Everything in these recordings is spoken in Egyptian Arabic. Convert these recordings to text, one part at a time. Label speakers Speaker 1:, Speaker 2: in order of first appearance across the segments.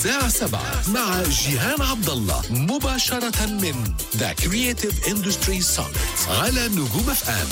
Speaker 1: الساعة 7 مع جيهان عبد الله مباشرة من ذا كرييتيف اندستري Summit على نجوم اف ام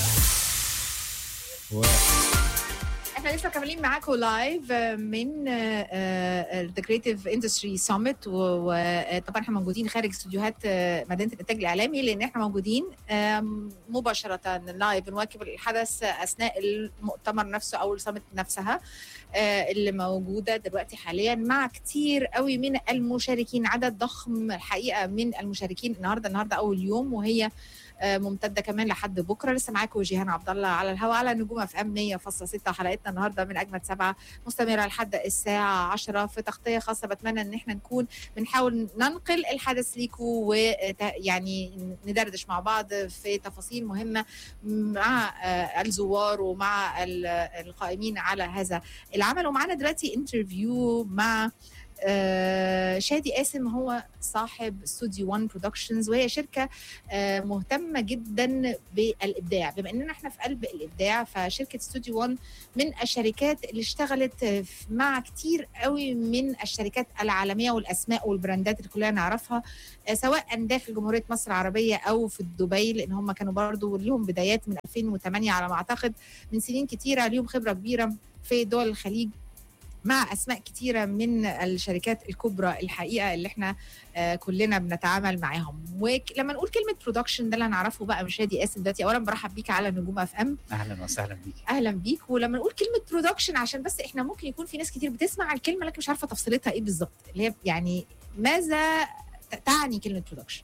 Speaker 2: احنا لسه مكملين معاكم لايف من ذا كريتيف اندستري سامت وطبعا احنا موجودين خارج استوديوهات آه، مدينه الانتاج الاعلامي لان احنا موجودين آم، مباشره لايف بنواكب الحدث اثناء المؤتمر نفسه او السامت نفسها آه، اللي موجوده دلوقتي حاليا مع كتير قوي من المشاركين عدد ضخم الحقيقه من المشاركين النهارده النهارده اول يوم وهي آه، ممتده كمان لحد بكره لسه معاكم جيهان عبد الله على الهواء على نجوم اف ام 100.6 حلقتنا النهارده من اجمد سبعه مستمره لحد الساعه 10 في تغطيه خاصه بتمنى ان احنا نكون بنحاول ننقل الحدث ليكم ويعني ندردش مع بعض في تفاصيل مهمه مع آه، الزوار ومع ال- القائمين على هذا العمل ومعانا دلوقتي انترفيو مع آه، شادي قاسم هو صاحب استوديو 1 برودكشنز وهي شركه آه، مهتمه جدا بالابداع بما اننا احنا في قلب الابداع فشركه استوديو 1 من الشركات اللي اشتغلت آه، مع كتير قوي من الشركات العالميه والاسماء والبراندات اللي كلنا نعرفها آه، سواء داخل جمهوريه مصر العربيه او في دبي لان هم كانوا برضو ليهم بدايات من 2008 على ما اعتقد من سنين كتيره ليهم خبره كبيره في دول الخليج مع اسماء كتيره من الشركات الكبرى الحقيقه اللي احنا آه، كلنا بنتعامل معاهم ولما نقول كلمه برودكشن ده اللي هنعرفه بقى مش شادي قاسم دلوقتي اولا برحب بيك على نجوم اف ام
Speaker 3: اهلا وسهلا بيك
Speaker 2: اهلا بيك ولما نقول كلمه برودكشن عشان بس احنا ممكن يكون في ناس كتير بتسمع الكلمه لكن مش عارفه تفصيلتها ايه بالظبط اللي هي يعني ماذا ت- تعني كلمه برودكشن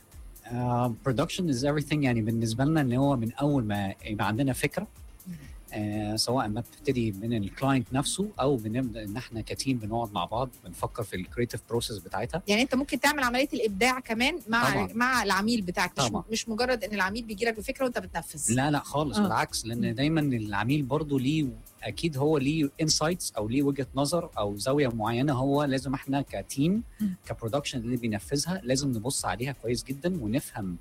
Speaker 3: برودكشن از everything يعني بالنسبه لنا ان هو من اول ما يبقى عندنا فكره آه سواء ما بتبتدي من الكلاينت نفسه او بنبدا ان احنا كتيم بنقعد مع بعض بنفكر في الكريتيف بروسيس بتاعتها
Speaker 2: يعني انت ممكن تعمل عمليه الابداع كمان مع
Speaker 3: طبعاً.
Speaker 2: مع العميل بتاعك مش,
Speaker 3: طبعاً.
Speaker 2: مش مجرد ان العميل بيجي لك بفكره وانت بتنفذ
Speaker 3: لا لا خالص
Speaker 2: آه.
Speaker 3: بالعكس لان
Speaker 2: مم.
Speaker 3: دايما العميل برضه ليه اكيد هو ليه انسايتس او ليه وجهه نظر او زاويه معينه هو لازم احنا كتيم
Speaker 2: مم.
Speaker 3: كبرودكشن اللي بينفذها لازم نبص عليها كويس جدا ونفهم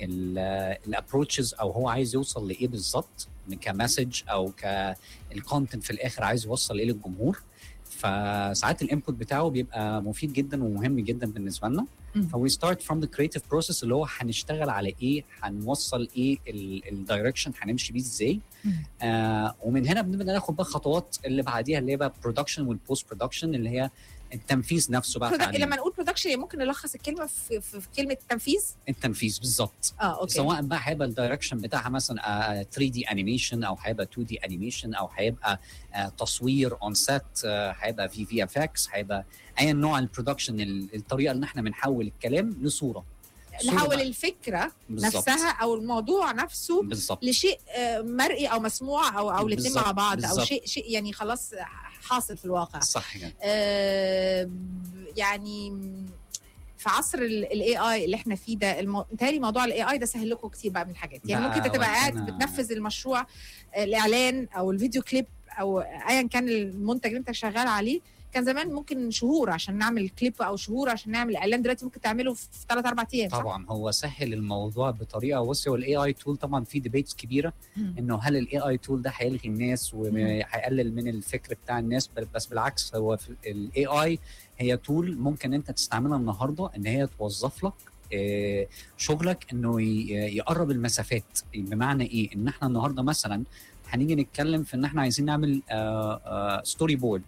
Speaker 3: الابروتشز او هو عايز يوصل لايه بالظبط كمسج او كالكونتنت في الاخر عايز يوصل ايه للجمهور فساعات الانبوت بتاعه بيبقى مفيد جدا ومهم جدا بالنسبه لنا
Speaker 2: مم.
Speaker 3: فوي ستارت فروم ذا كريتيف بروسيس اللي هو هنشتغل على ايه هنوصل ايه الدايركشن هنمشي بيه ازاي
Speaker 2: مم.
Speaker 3: آه ومن هنا بنبدا ناخد بقى خطوات اللي بعديها اللي هي بقى برودكشن والبوست برودكشن اللي هي التنفيذ نفسه بقى
Speaker 2: برودك-
Speaker 3: فعليا.
Speaker 2: لما نقول برودكشن ممكن نلخص الكلمه في, في, في كلمه تنفيذ
Speaker 3: التنفيذ بالظبط
Speaker 2: اه اوكي
Speaker 3: سواء بقى هيبقى الدايركشن بتاعها مثلا آه 3 دي انيميشن او هيبقى 2 دي انيميشن او هيبقى آه تصوير اون سيت هيبقى في في اف اكس هيبقى اي نوع البرودكشن ال- الطريقه اللي احنا بنحول الكلام لصوره صورة
Speaker 2: نحول
Speaker 3: بقى.
Speaker 2: الفكره
Speaker 3: بالظبط.
Speaker 2: نفسها او الموضوع نفسه
Speaker 3: بالظبط
Speaker 2: لشيء آه، مرئي او مسموع او او الاثنين
Speaker 3: بالظبط،
Speaker 2: مع بعض او
Speaker 3: بالظبط.
Speaker 2: شيء شيء يعني خلاص حاصل في الواقع
Speaker 3: صح كده
Speaker 2: آه، يعني في عصر الاي اي اللي احنا فيه ده المو... متهيألي موضوع الاي اي ده سهل لكم كتير بقى من الحاجات يعني
Speaker 3: لا،
Speaker 2: ممكن انت تبقى قاعد
Speaker 3: وأنا-
Speaker 2: بتنفذ المشروع آه، الاعلان او الفيديو كليب او ايا كان المنتج اللي انت شغال عليه كان زمان ممكن شهور عشان نعمل كليب او شهور عشان نعمل اعلان دلوقتي ممكن تعمله في 3 4 ايام صح؟
Speaker 3: طبعا هو سهل الموضوع بطريقه بصي هو الاي اي تول طبعا في ديبيتس كبيره
Speaker 2: مم.
Speaker 3: انه هل الاي اي تول ده هيلغي الناس وهيقلل من الفكر بتاع الناس بل- بس بالعكس هو الاي اي هي تول ممكن انت تستعملها النهارده ان هي توظف لك آه، شغلك انه ي- يقرب المسافات بمعنى ايه ان احنا النهارده مثلا هنيجي نتكلم في ان احنا عايزين نعمل ستوري بورد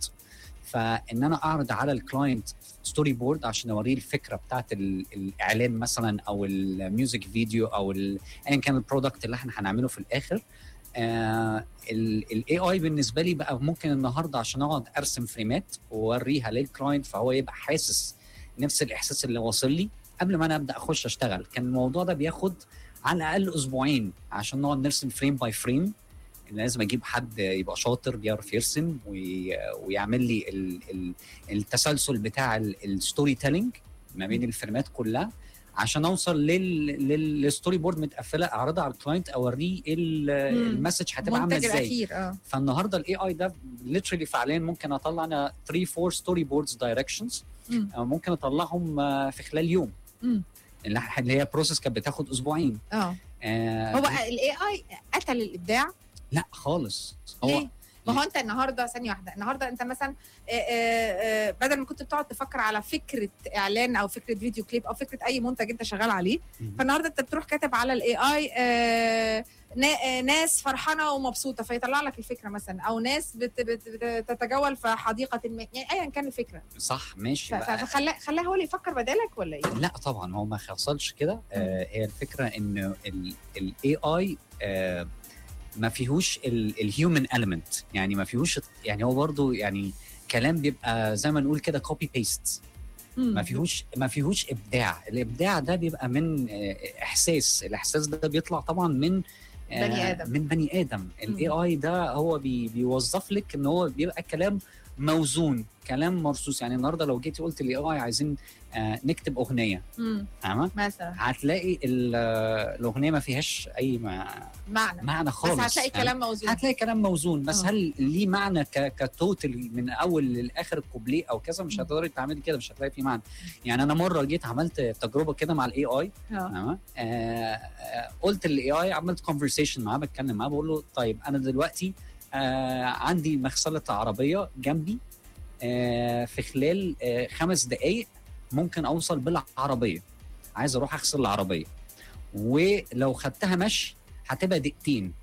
Speaker 3: فان انا اعرض على الكلاينت ستوري بورد عشان اوريه الفكره بتاعت ال- الاعلان مثلا او الميوزك فيديو او ال- ايا كان البرودكت اللي احنا هنعمله في الاخر الاي اي بالنسبه لي بقى ممكن النهارده عشان اقعد ارسم فريمات واوريها للكلاينت فهو يبقى حاسس نفس الاحساس اللي واصل لي قبل ما انا ابدا اخش اشتغل كان الموضوع ده بياخد على الاقل اسبوعين عشان نقعد نرسم فريم باي فريم لازم اجيب حد يبقى شاطر بيعرف يرسم وي... ويعمل لي ال... ال... التسلسل بتاع الستوري تيلينج ما بين الفريمات كلها عشان اوصل لل... لل... للستوري بورد متقفله اعرضها على الكلاينت اوريه ايه ال-
Speaker 2: مم.
Speaker 3: المسج هتبقى عامله
Speaker 2: المنتج
Speaker 3: ازاي
Speaker 2: الاخير اه
Speaker 3: فالنهارده الاي اي ده ليترلي فعليا ممكن اطلع انا 3 4 ستوري بوردز دايركشنز
Speaker 2: مم.
Speaker 3: ممكن اطلعهم آه، في خلال يوم
Speaker 2: مم.
Speaker 3: اللي اللي هي بروسيس كانت بتاخد اسبوعين
Speaker 2: اه
Speaker 3: آه
Speaker 2: هو الاي اي قتل الابداع
Speaker 3: لا خالص هو
Speaker 2: ليه؟ ما هو انت النهارده ثانيه واحده النهارده انت مثلا آه، آه، آه، بدل ما كنت بتقعد تفكر على فكره اعلان او فكره فيديو كليب او فكره اي منتج انت شغال عليه
Speaker 3: مم.
Speaker 2: فالنهارده انت بتروح كاتب على الاي اي ناس فرحانه ومبسوطه فيطلع لك الفكره مثلا او ناس بت- بت- بتتجول في حديقه ما يعني ايا كان الفكره
Speaker 3: صح ماشي
Speaker 2: ف- ف-
Speaker 3: بقى.
Speaker 2: فخلاه خلاه هو اللي يفكر بدالك ولا ايه؟
Speaker 3: لا طبعا هو ما حصلش كده آه هي الفكره ان الاي اي آه ما فيهوش الهيومن element يعني ما فيهوش يعني هو برضو يعني كلام بيبقى زي ما نقول كده كوبي بيست ما فيهوش ما فيهوش ابداع الابداع ده بيبقى من آه، احساس الاحساس ده بيطلع طبعا من آه،
Speaker 2: بني آدم.
Speaker 3: من بني ادم الاي اي ده هو بي بيوظف لك ان هو بيبقى كلام موزون كلام مرصوص يعني النهارده لو جيتي قلت للاي اي عايزين آه، نكتب اغنيه
Speaker 2: مم.
Speaker 3: فاهمه
Speaker 2: مثلا
Speaker 3: هتلاقي ال- آه، الاغنيه ما فيهاش اي ما-
Speaker 2: معنى
Speaker 3: معنى خالص
Speaker 2: بس هتلاقي
Speaker 3: يعني
Speaker 2: كلام موزون
Speaker 3: هتلاقي كلام موزون بس
Speaker 2: آه.
Speaker 3: هل ليه معنى ك- كتوتال من اول للاخر الكوبليه او كذا مش
Speaker 2: مم.
Speaker 3: هتقدري تعملي كده مش هتلاقي فيه معنى يعني انا مره جيت عملت تجربه كده مع الاي اي
Speaker 2: آه.
Speaker 3: تمام آه، آه، قلت للاي اي عملت كونفرسيشن معاه بتكلم معاه بقول له طيب انا دلوقتي آه، عندي مغسله عربيه جنبي آه، في خلال آه، خمس دقائق ممكن اوصل بالعربيه عايز اروح اغسل العربيه ولو خدتها مشي هتبقى دقيقتين